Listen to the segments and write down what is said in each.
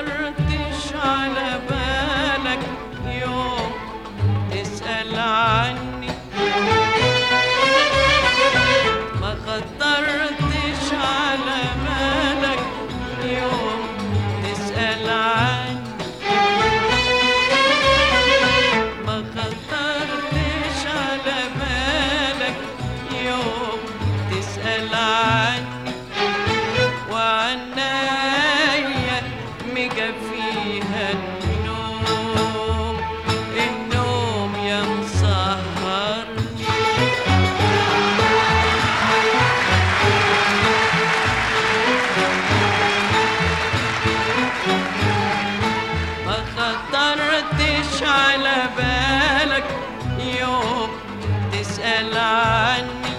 خطرتش على بالك يوم تسأل عني ما خطرتش على بالك يوم تسأل عني ما خطرتش على بالك يوم تسأل عني وعنايا مجفيها النوم النوم يا مسهرني ما خطرتش على بالك يوم تسأل عني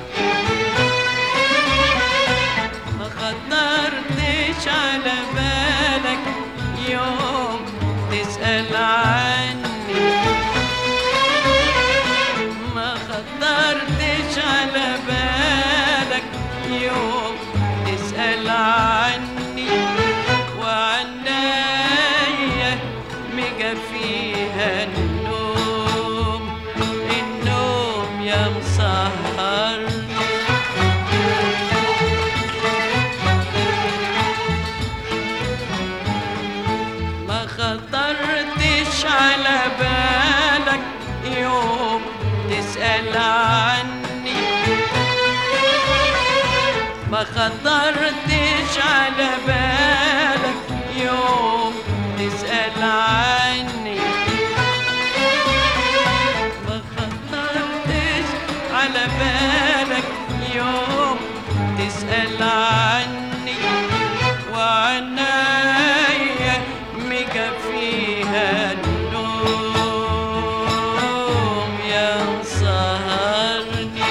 ما خطرتش على بالك يوم تسأل عني ما خطرتش على بالك يوم تسأل عني وعنايا مجفيها النوم النوم يا مسهرني ما خطرتش على بالك يوم تسأل عني ما خطرتش على بالك يوم تسأل عني ما خطرتش على بالك يوم تسأل عني وعنايا مجفيها النوم يا سهرني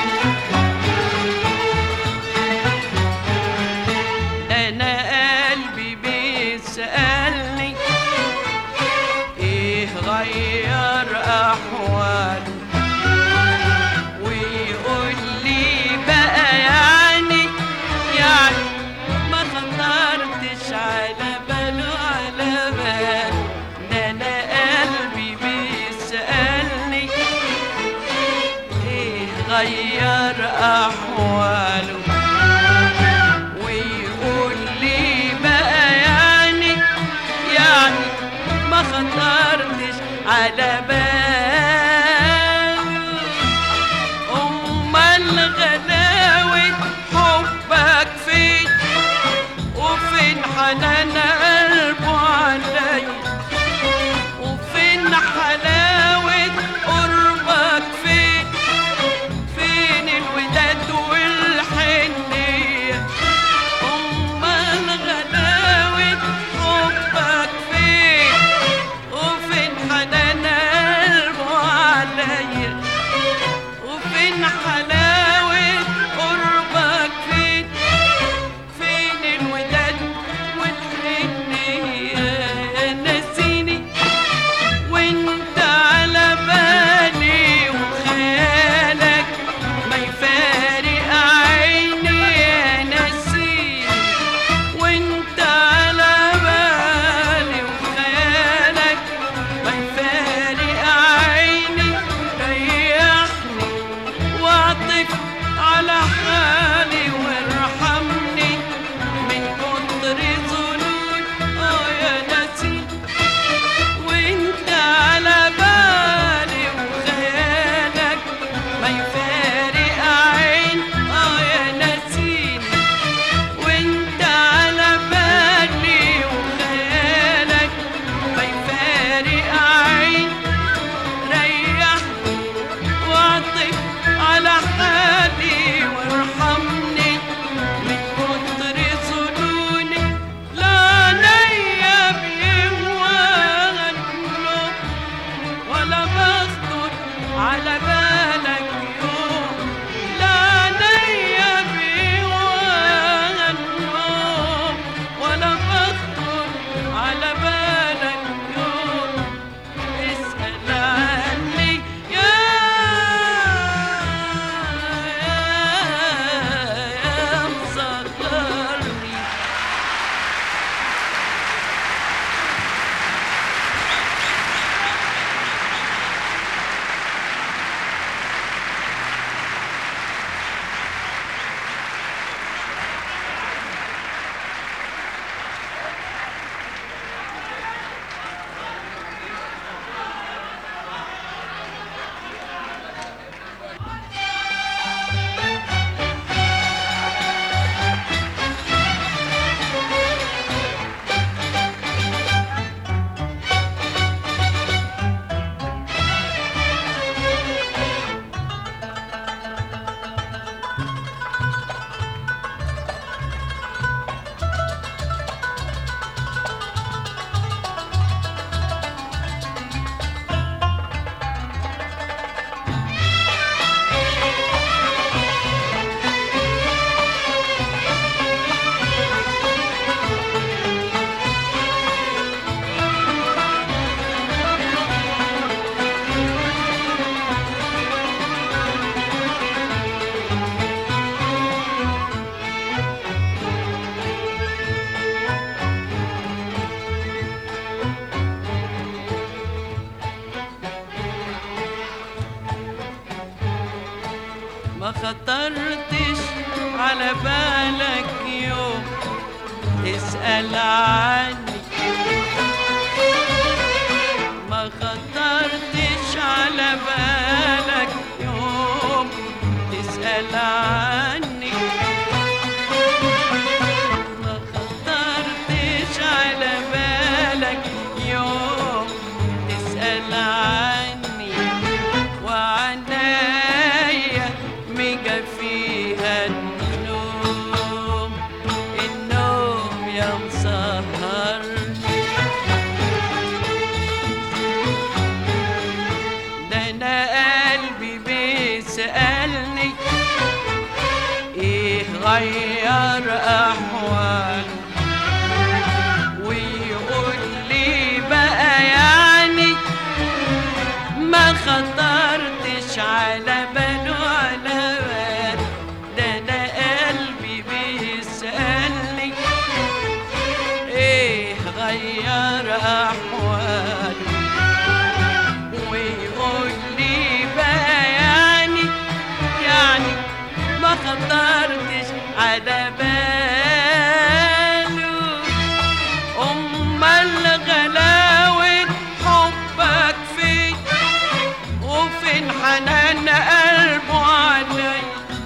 انا قلبي بيسألني ايه غير احواله ويقول لي بقى يعني يعني ما خطرتش على باله على بال ده انا قلبي بيسألني ايه غير احواله ويقول لي بقى يعني يعني ما خطرتش على باله امال غلاوة حبك فين وفين حنان قلبه علي وفين حلاوة قربك فين فين الوداد والحنية أمال غلاوة حبك فين وفين حنان ما خطرتش على بالك يوم تسأل عني ما خطرتش على بالك يوم تسأل عني ما خطرتش على بالك يوم تسأل عني وعنايا ميجا فيها النوم النوم يا مسهرني ده انا قلبي بيسألني ايه غير احوال ويقول لي بقى يعني ما خطرتش على باله على بال ده انا قلبي بيسألني ايه غير احواله ويقول لي بقى يعني يعني ما خطرتش على باله امال غلاوة حبك فين وفين حنان قلبه علي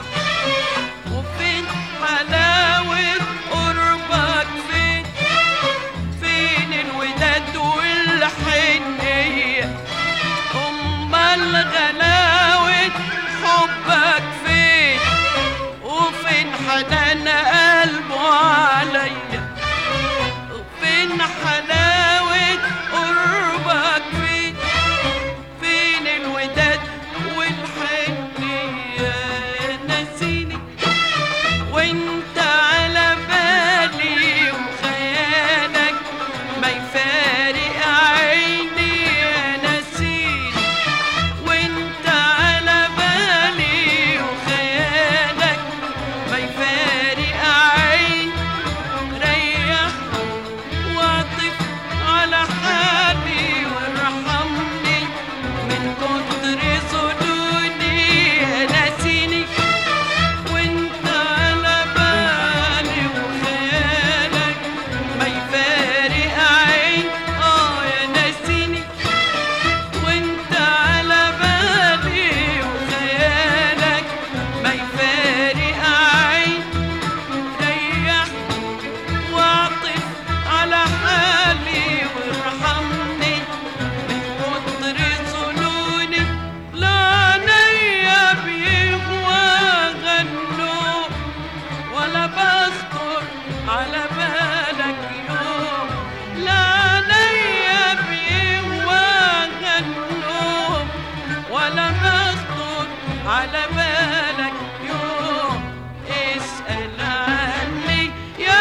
وفين حلاوة قربك فين فين الوداد والحنية أمال غلاوة حبك فين وفين حنان قلبه عليا وفين حلاوة قربك فين فين الوداد والحنية نسيني وانت على بالي وخيالك ما يفارق عيني نسيني وانت على بالي وخيالك ما يفارق عيني ريح واعطف على حالي وارحمني من كتر ظنوني ناسيني وانت على بالي وخيالك ما يفارق عين اه يا ناسيني وانت على بالي وخيالك ما يفارق عين ريح واعطف على حالي وارحمني من كتر ظنوني لا نيا بيهوى غنوا ولا بخطر على بالك يوم لا نيا بيهوى غنوا ولا بخطر على بالك يوم اسأل عني يا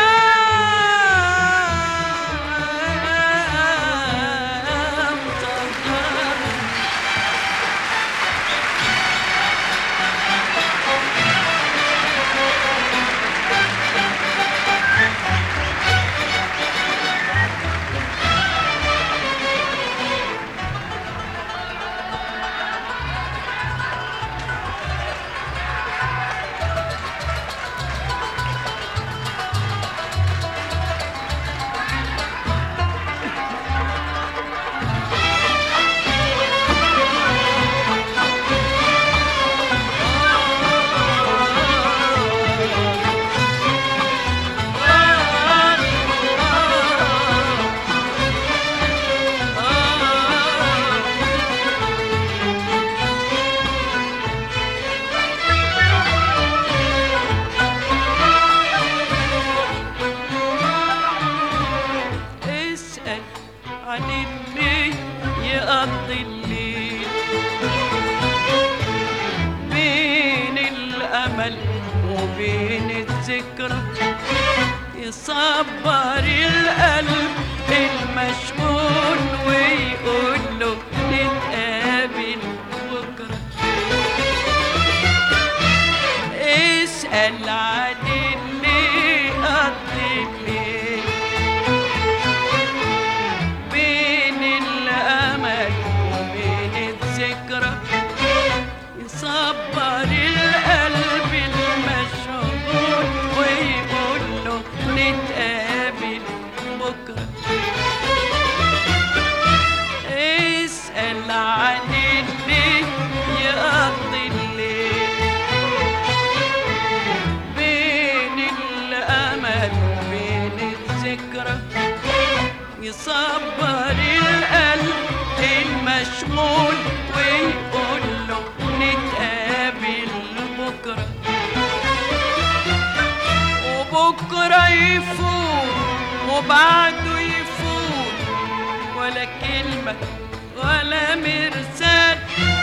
مسهر اسأل عن اللي يقضي الليل بين الأمل وبين الذكرى يصبر القلب المشغول ويقول له نتقابل بكرة اسأل عن اللي قضي الليل بين الأمل وبين الذكرى يصبر القلب يصبر القلب المشغول ويقول له نتقابل بكره وبكرة يفوت وبعده يفوت ولا كلمة ولا مرسال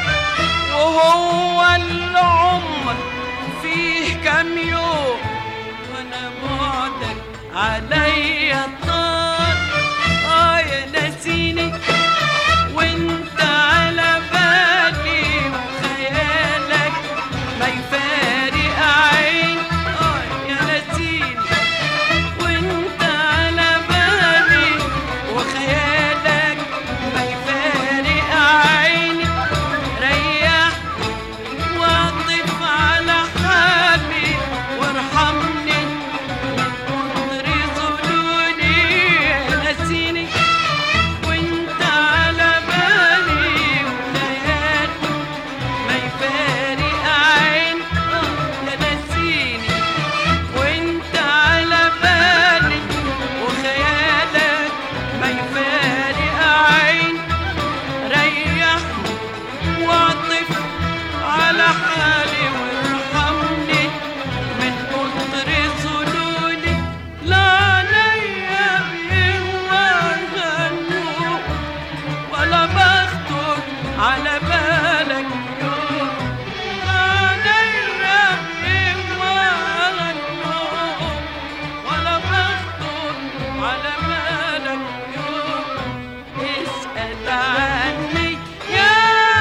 وهو العمر فيه كام يوم وانا بعدك عليا طال اه يا ناسيني وانت على بالي وخيالك ما يفارق عين اه يا ناسيني وانت على بالي وخيالك ما يفارق عيني ريح واعطف على حالي وارحمني من كتر ظلوني نسيني وانت على بالي وخيالك ما يفارق عين يا نسيني وانت على بالي وخيالك ما يفارق عين ريحني واعطف على حالي وارحمني من كتر ظنوني لا عليا بيهوى غنوب ولا بخطر على بالك يوم لا عليا بيهوى غنوب ولا بخطر على بالك يوم اسأل عني يا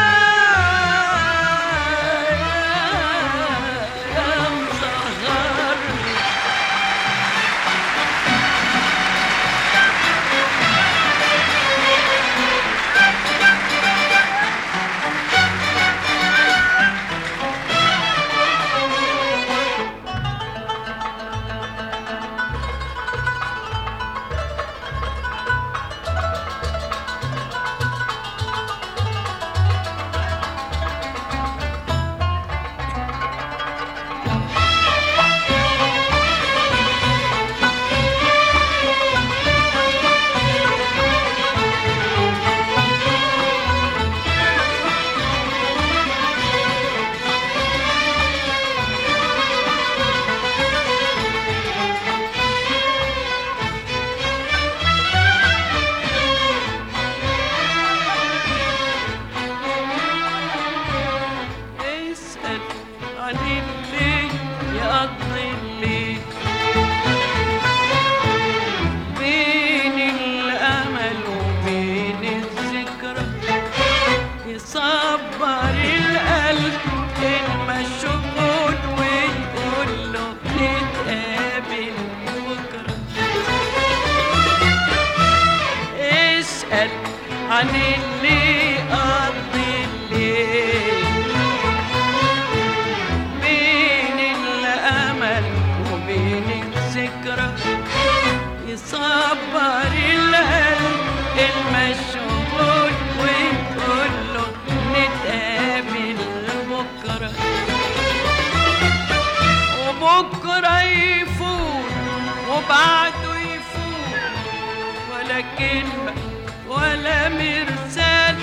يا مصغرني اسأل عن اللي يقضي الليل بين الأمل وبين الذكرى يصبر القلب المشغول ويقول له نتقابل بكرة اسأل عن اللي قضي الليل بين الأمل وبين الذكرى يصبر القلب المشغول ويقول له نتقابل بكرة وبكرة يفوت وبعده يفوت ولا كلمة ولا مرسال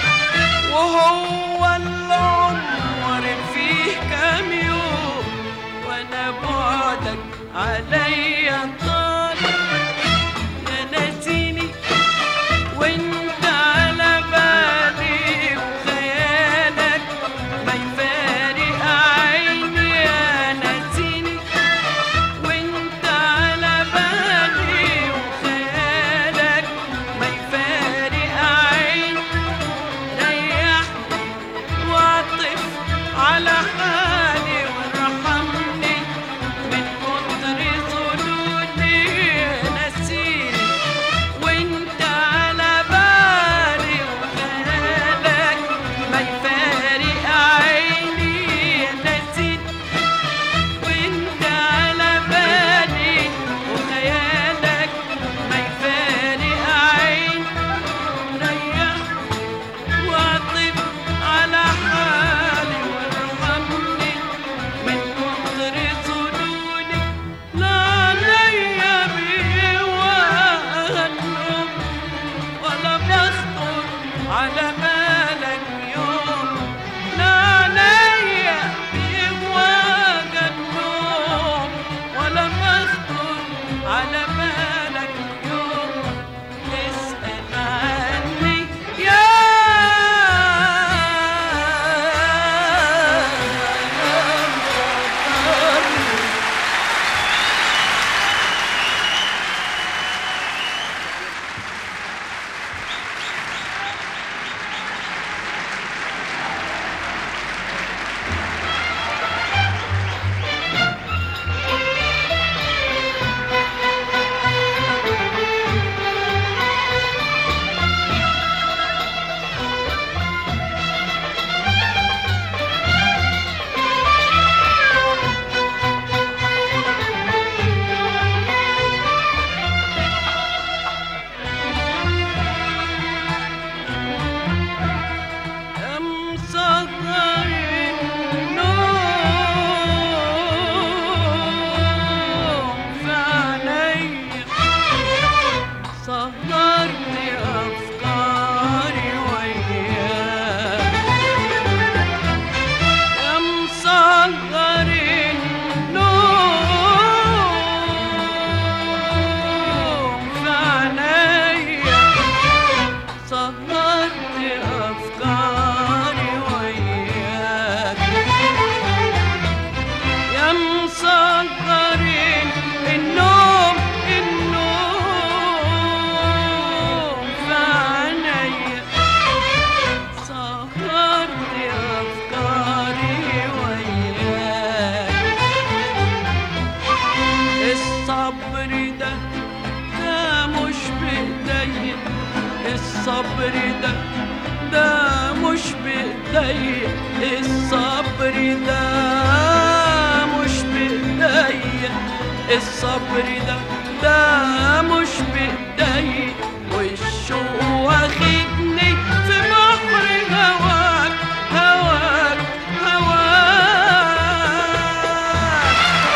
وهو العمر فيه كام يوم وانا بعدك عليا طال يا ناسيني وانت على بالي وخيالك ما يفارق عيني يا ناسيني وانت على بالي وخيالك ما يفارق عيني ريحني واعطف على حالي وارحمني من كتر ظنوني نسيني وانت على بالي على بالك يوم نعنيا بيهواك النوم ولا بخطر على بالك يوم تسأل عني يا مفكرني مصغر النوم في عينيا صغرت أفكاري وياك يا مصغر النوم في عينيا صغرت أفكاري وياك يا مصغر النوم النوم في عينيا صغرت أفكاري وياك الصبر ده ده مش بإيديا الصبر ده ده مش بإيديا الصبر ده مش بإيديا الصبر ده ده مش بإيديا والشوق واخدني في بحر هواك هواك هواك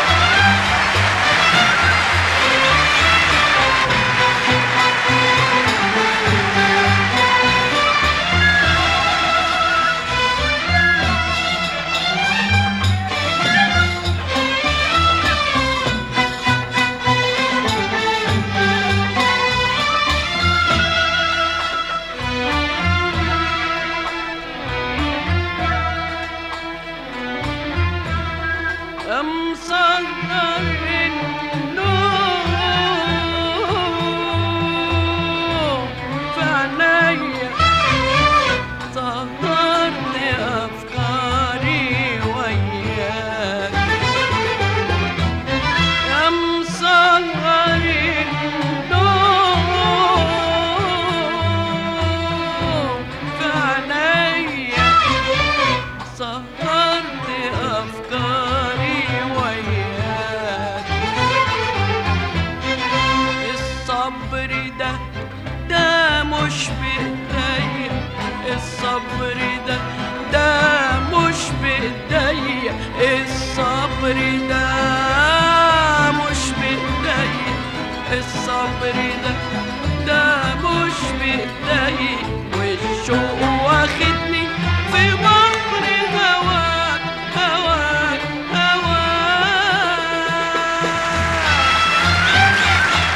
مصغر النوم في عينيا صغرت أفكاري وياك يا مصغر النوم في عينيا صغرت أفكاري وياك الصبر ده ده مش بإيديا الصبر ده ده مش بإيديا الصبر ده مش بإيديا الصبر ده ده مش بإيديا والشوق واخدني في بحر هواك هواك هواك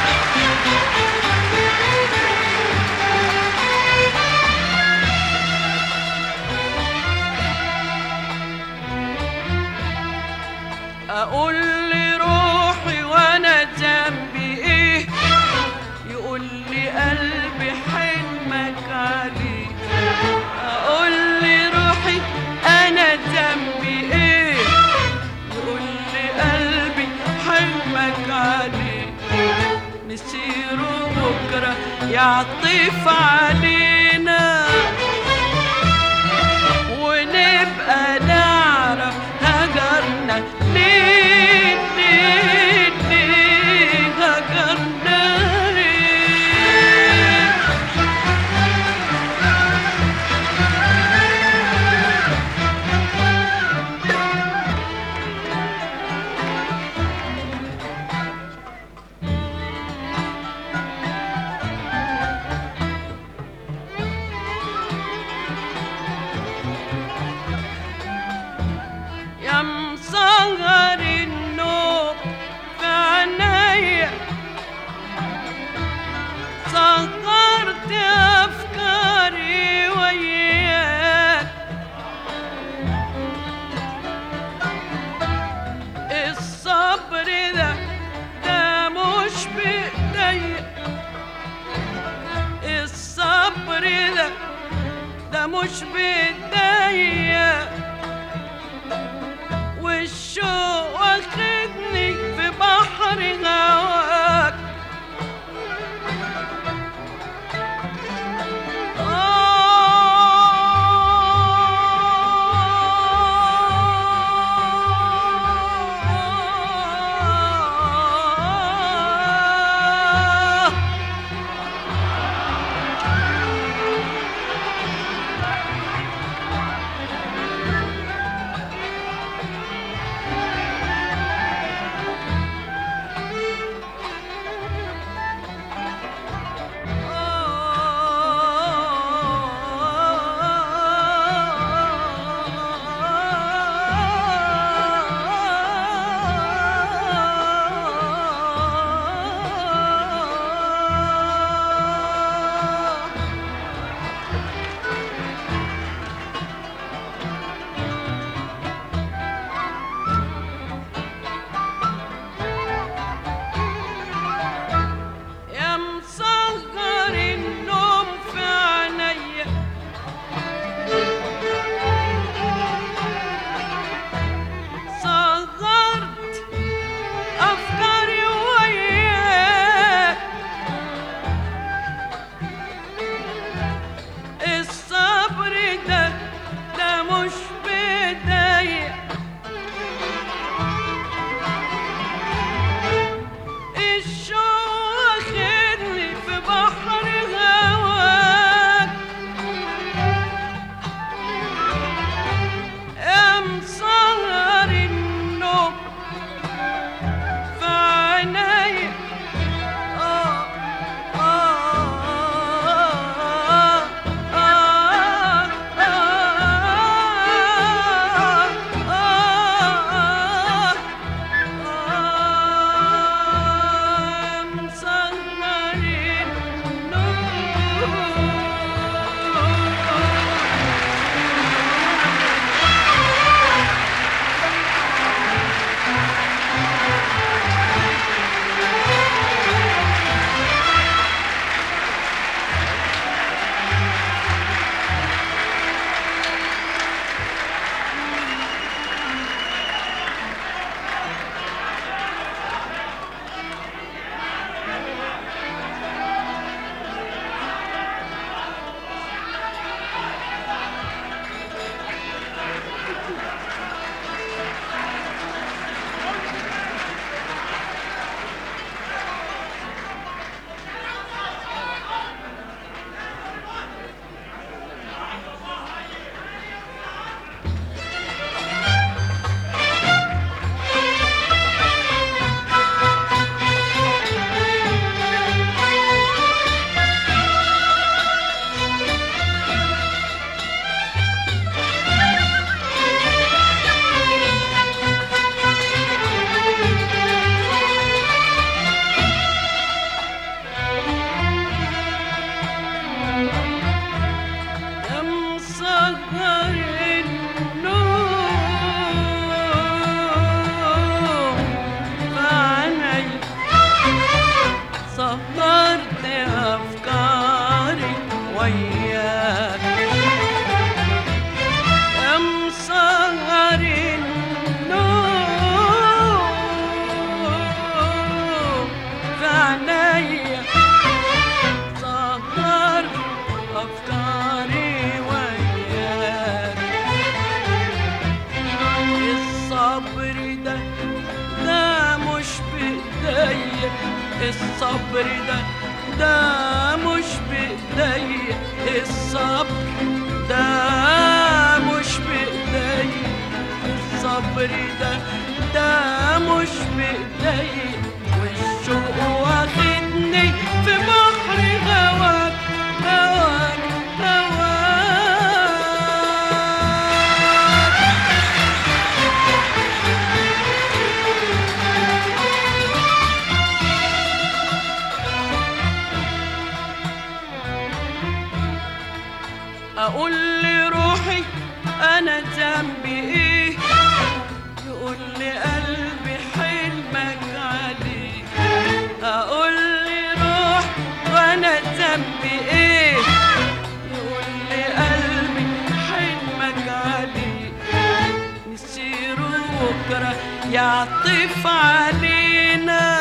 اقول لروحي وانا ذنبي ايه يقول لي قلبي حلمك عليه اقول لروحي انا ذنبي ايه يقول لي قلبي حلمك عليه مسير بكره يعطف علينا ونبقى نعرف هجرنا ليه ليه ليه هجرنا ليه مش بداية والشوق واخدني في بحر هواك آه يا مصغر النوم في عينيا صغرت أفكاري وياك الصبر ده ده مش بداية الشوق واخدني في بحر هواك يا مسهر النوم في عينيا آه آه آه آه آه آه يا مسهر النوم فعني سهرت أفكاري وياك يا مسهر النوم فعني سهر أفكاري وياك الصبر ده ده مش بإيديا الصبر ده ده مش بإيديا الصبر ده مش بإيديا الصبر ده ده مش بإيديا والشوق واخدني في بحر هواك هواك هواك اقول لروحي انا ذنبي ايه يقول لي قلبي حلمك عليه اقول لروح وانا ذنبي ايه يقول لي قلبي يعطف علينا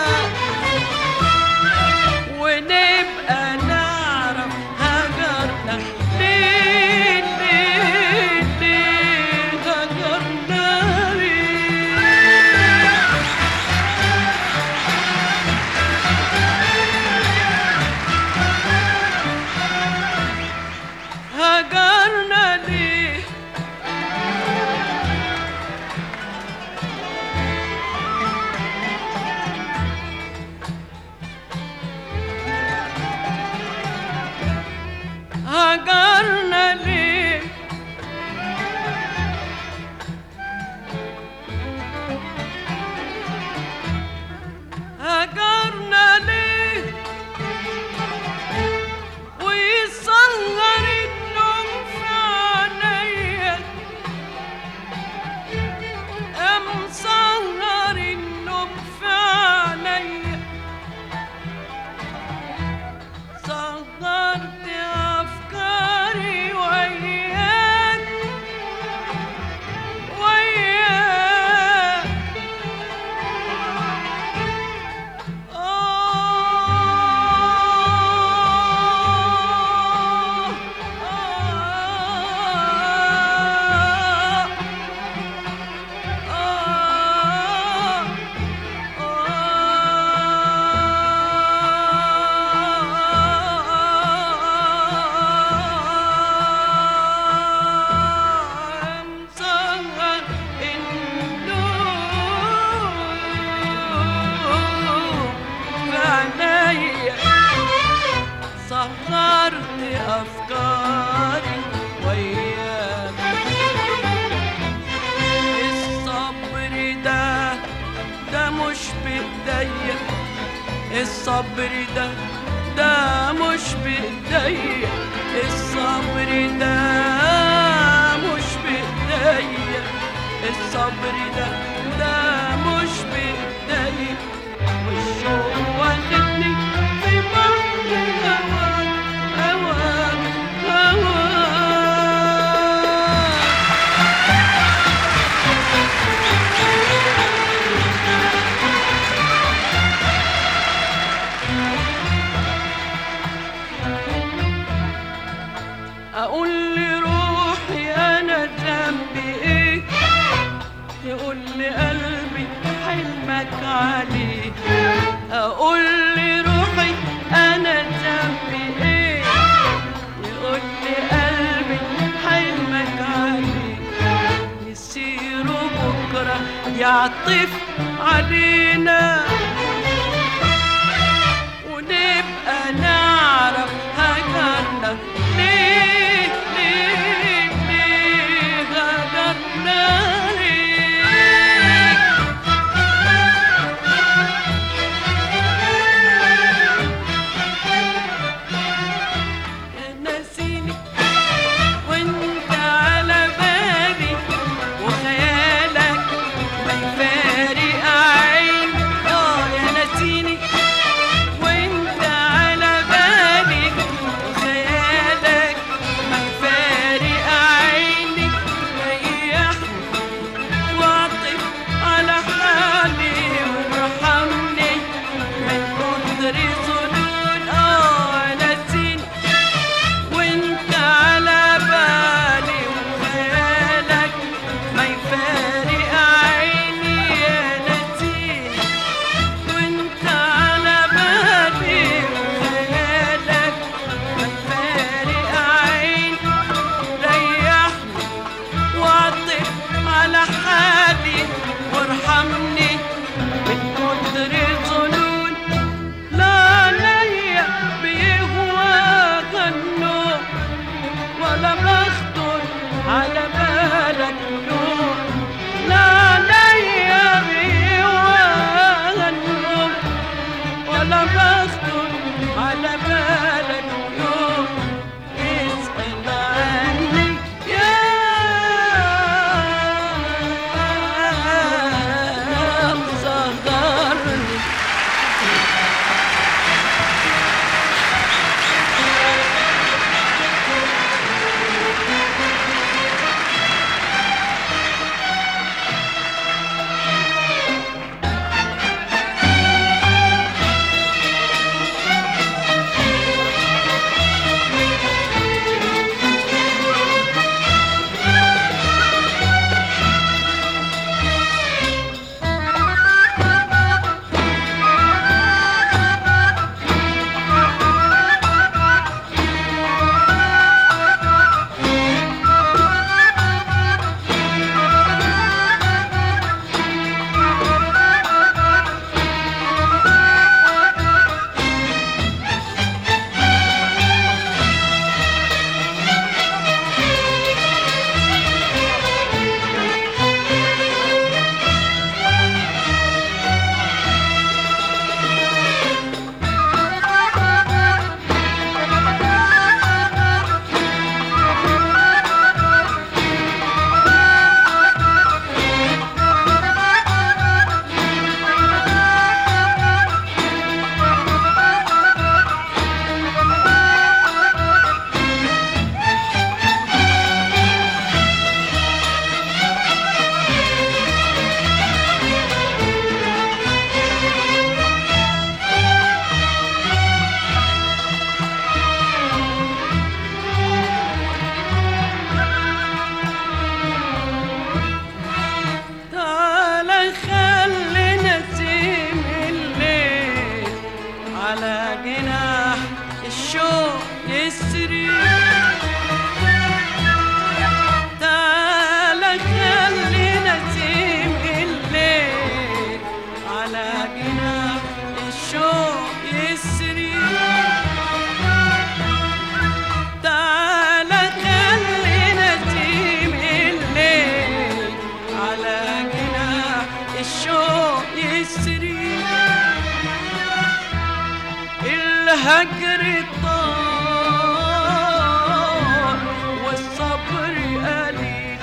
ونبقى نعرف هجرنا ليه ليه ليه هجرنا ليه هجرنا ليه هجرنا ليه هجرنا ليه ويصغر النوم في عينيا أم صغر النوم في عينيا صغرت أفكاري وياك وياك آه آه آه مصغر النور في عينيا صغرت أفكاري وياك الصبر ده ده مش بإيديا الصبر ده ده مش بإيديا الصبر ده مش بإيديا الصبر ده ده مش بإيديا والشوق واخدني في بحر هواك هواك هواك اقول لروحي انا ذنبي ايه يقول لي قلبي حلمك عليه اقول لروحي انا ذنبي ايه يقول لي قلبي حلمك عليه يصيروا بكره يعطف علينا ونبقى نعرف هجرنا ليه ليه ليه هجرنا ليه ناسيني وانت على بالي وخيالك ما يفارق عين الهجر طال والصبر قليل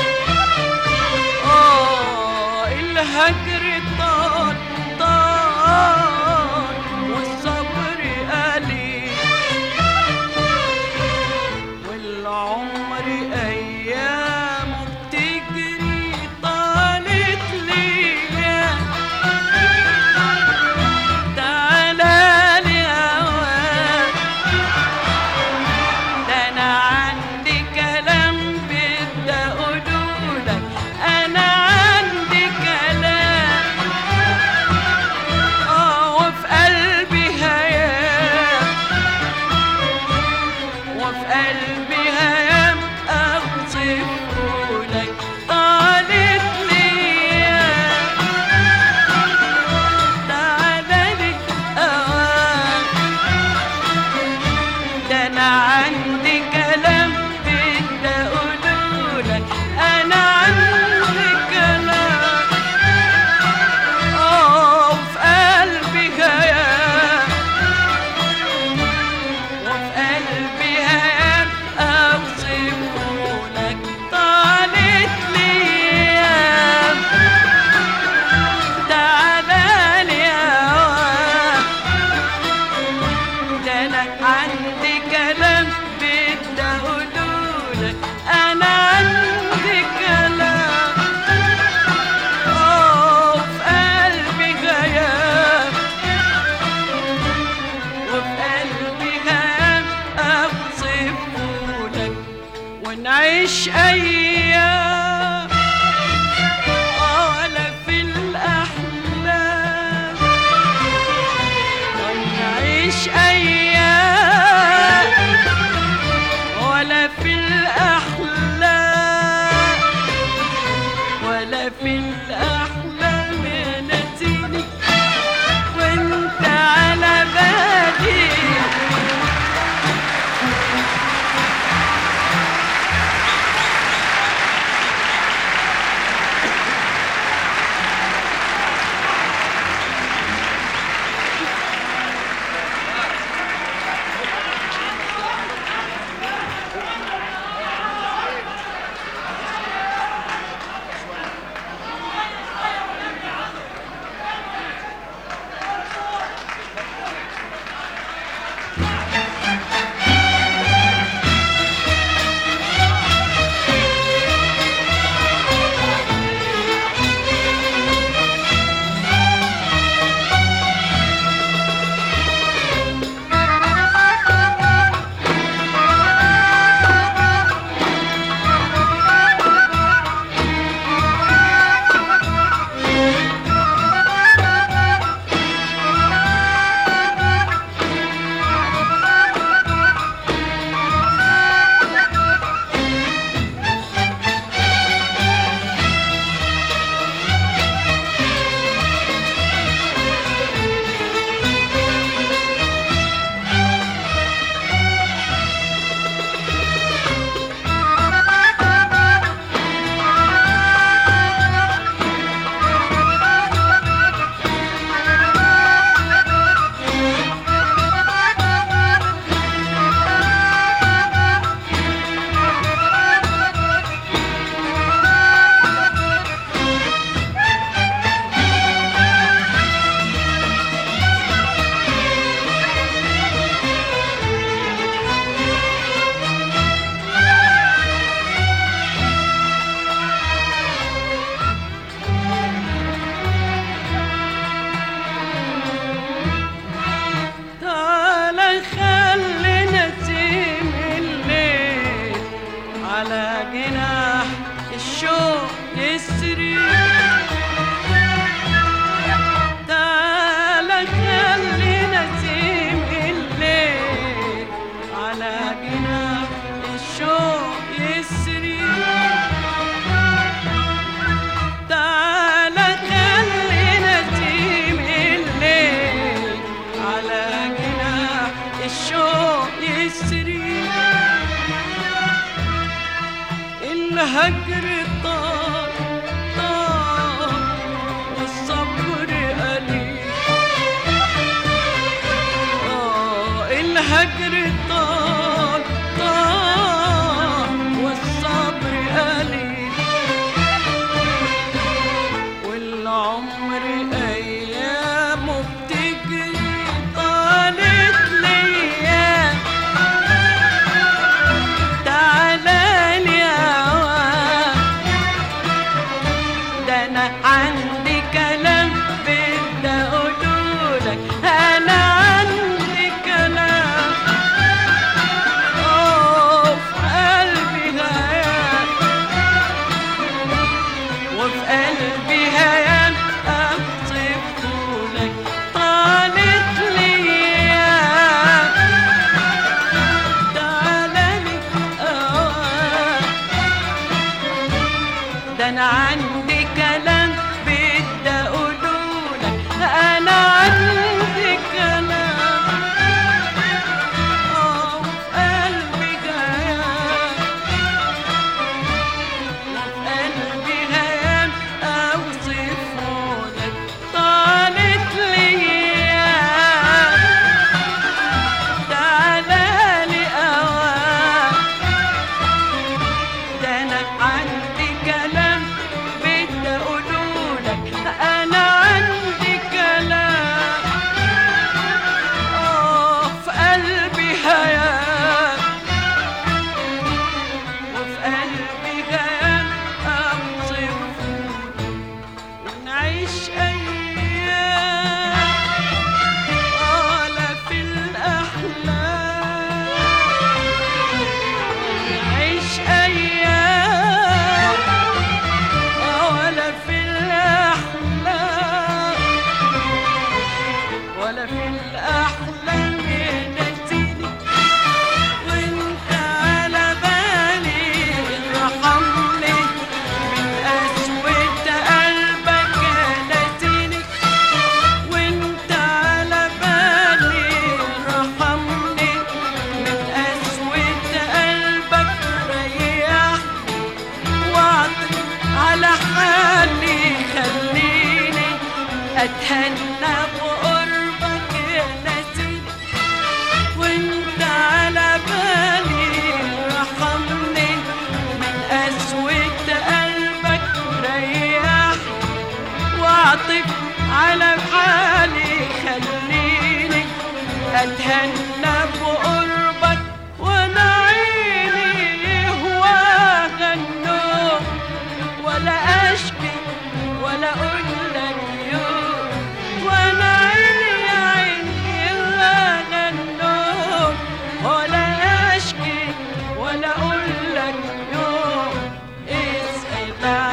آه الهجر طال طال والصبر قليل والعمر أيامه بتجري طالت ليا تعالى لي هواك ده أنا عندي كلام بدي أقولولك أنا عندي كلام آه وفي قلبي هيام وفي قلبي هيام أوصفهولك طالت ليا تعالى لي أوام ده أنا عندي كلام بدي أقولولك أنا عندي كلام آه وفي قلبي هيام وفي قلبي هام أوصفهولك طالت ليام تعالى لي هواك ده أنا عندي كلام بدي أقولولك أنا عندي كلام آه وفي قلبي غياب وفي قلبي هام أوصفهولك ونعيش أيام ولا في الأحلام ونعيش أيام ولا في الأحلام ولا في الأحلام يا نسيني وانت على بالي تعالى خلينا نسيم الليل على جناح الشوق يسري تعالى خلينا نسيم الليل على جناح الشوق يسري تعالى خلينا نسيم الليل على جناح الشوق يسري الهجر طال طال والصبر قليل آه الهجر طال طال والصبر قليل والعمر ايامه بتجري طالت ليا تعالى لي اوام ده انا عندي كلام بدي اقولولك انا عندي كلام أوه، في قلبي هيام وفي قلبي هيام اوصفهولك طالت ليا تعالى لي اوام ده انا عندي كلام بدي اقولولك انا عندي كلام اه وفي قلبي جيان وفي قلبي هيام اوصفهولك طالت ليا تعالى لي اوام ده انا عندي كلام بدي اقولولك انا عندي كلام اه في قلبي هيام وفي قلبي غيام اوصفه ونعيش ايام ولا في الاحلام نعيش أيام ولا في الأحلام ولا في الأحلام ينسيني وانت على بالي ارحمني من قسوة قلبك نسيني وانت على بالي ارحمني من قسوة قلبك ريحني واعطي على حالي خليني اتهنى بقربك يا نسيني وانت على بالي رحمني من قسوة قلبك ريحني واعطف على حالي خليني اتهنى بقربك وانا عيني هواها النوم ولا اشكي ولا اقول لك يوم وانا عيني يا عيني هواها النوم ولا اشكي ولا اقول لك يوم اسال